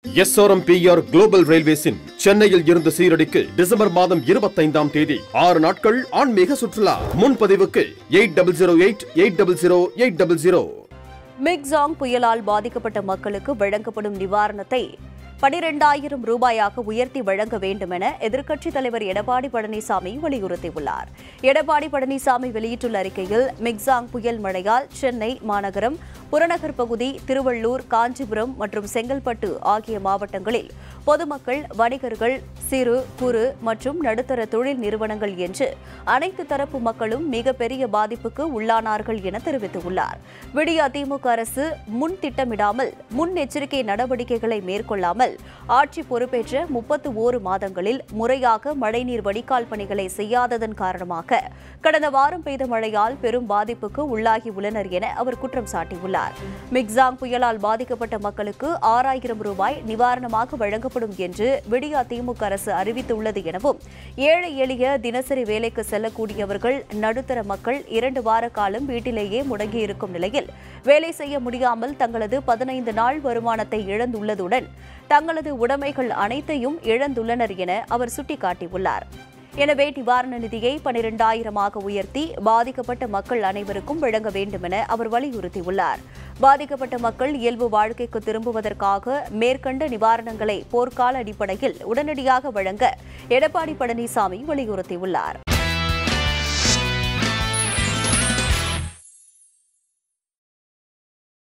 SRMPR global ரயில்வேஸின் சென்னையில் இருந்து சீரடிக்கு December மாதம் இருபத்தைந்தாம் தேதி ஆறு நாட்கள் ஆன்மீக சுற்றுலா முன்பதிவுக்கு eight double zero eight eight double zero eight double zero Michaung புயலால் பாதிக்கப்பட்ட மக்களுக்கு வழங்கப்படும் நிவாரணத்தை பனிரெண்டாயிரம் ரூபாயாக உயர்த்தி வழங்க வேண்டும் என எதிர்க்கட்சித் தலைவர் எடப்பாடி பழனிசாமி வலியுறுத்தியுள்ளார் எடப்பாடி பழனிசாமி வெளியிட்டுள்ள அறிக்கையில் மிக்ஜாங் புயல் மழையால் சென்னை மாநகரம் புறநகர் பகுதி திருவள்ளூர் காஞ்சிபுரம் மற்றும் செங்கல்பட்டு ஆகிய மாவட்டங்களில் பொதுமக்கள் வணிகர்கள் சிறு குறு மற்றும் நடுத்தர தொழில் நிறுவனங்கள் என்று அனைத்து தரப்பு மக்களும் மிகப்பெரிய பாதிப்புக்கு உள்ளானார்கள் என தெரிவித்துள்ளார் விடிய அதிமுக அரசு முன் திட்டமிடாமல் முன்னெச்சரிக்கை நடவடிக்கைகளை மேற்கொள்ளாமல் ஆட்சி பொறுப்பேற்ற முப்பத்து ஓரு மாதங்களில் முறையாக மழைநீர் வடிகால் பணிகளை செய்யாததன் காரணமாக கடந்த வாரம் பெய்த மழையால் பெரும் பாதிப்புக்கு உள்ளாகி உள்ளனர் என அவர் குற்றம் சாட்டியுள்ளார் மிக்ஸாங் புயலால் பாதிக்கப்பட்ட மக்களுக்கு ஆறாயிரம் ரூபாய் நிவாரணமாக வழங்கப்படும் என்று விடிய திமுக அரசு அறிவித்துள்ளது எனவும் ஏழை எளிய தினசரி வேலைக்கு செல்லக்கூடியவர்கள் நடுத்தர மக்கள் இரண்டு வார காலம் வீட்டிலேயே முடங்கியிருக்கும் நிலையில் வேலை செய்ய முடியாமல் தங்களது பதினைந்து நாள் வருமானத்தை இழந்துள்ளதுடன் தங்களது உடைமைகள் அனைத்தையும் இழந்துள்ளனர் என அவர் சுட்டிக்காட்டியுள்ளார் எனவே நிவாரண நிதியை பனிரெண்டாயிரமாக உயர்த்தி பாதிக்கப்பட்ட மக்கள் அனைவருக்கும் வழங்க வேண்டும் என அவர் வலியுறுத்தியுள்ளார் பாதிக்கப்பட்ட மக்கள் இயல்பு வாழ்க்கைக்கு திரும்புவதற்காக மேற்கண்ட நிவாரணங்களை போர்க்கால அடிப்படையில் உடனடியாக வழங்க எடப்பாடி பழனிசாமி வலியுறுத்தியுள்ளார்